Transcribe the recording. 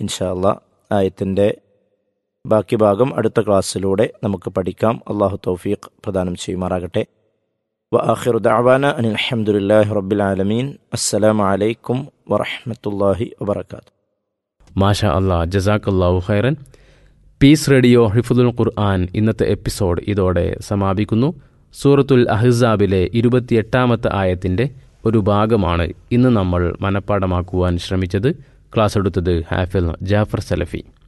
ഇൻഷാ അല്ലാ ആയത്തിൻ്റെ ബാക്കി ഭാഗം അടുത്ത ക്ലാസ്സിലൂടെ നമുക്ക് പഠിക്കാം അള്ളാഹു തൗഫീഖ് പ്രദാനം ചെയ്യുമാറാകട്ടെ وآخر دعوانا أن الحمد لله رب العالمين السلام عليكم ورحمة الله وبركاته മാഷാ അല്ലാ ജസാക്കല്ലാഹു ഖൈറൻ പീസ് റേഡിയോ ഹിഫുദുൽ ഖുർആൻ ഇന്നത്തെ എപ്പിസോഡ് ഇതോടെ സമാപിക്കുന്നു സൂറത്തുൽ അഹ്സാബിലെ ഇരുപത്തിയെട്ടാമത്തെ ആയത്തിൻ്റെ ഒരു ഭാഗമാണ് ഇന്ന് നമ്മൾ മനഃപ്പാടമാക്കുവാൻ ശ്രമിച്ചത് ക്ലാസ് എടുത്തത് ഹാഫിൽ ജാഫർ സലഫി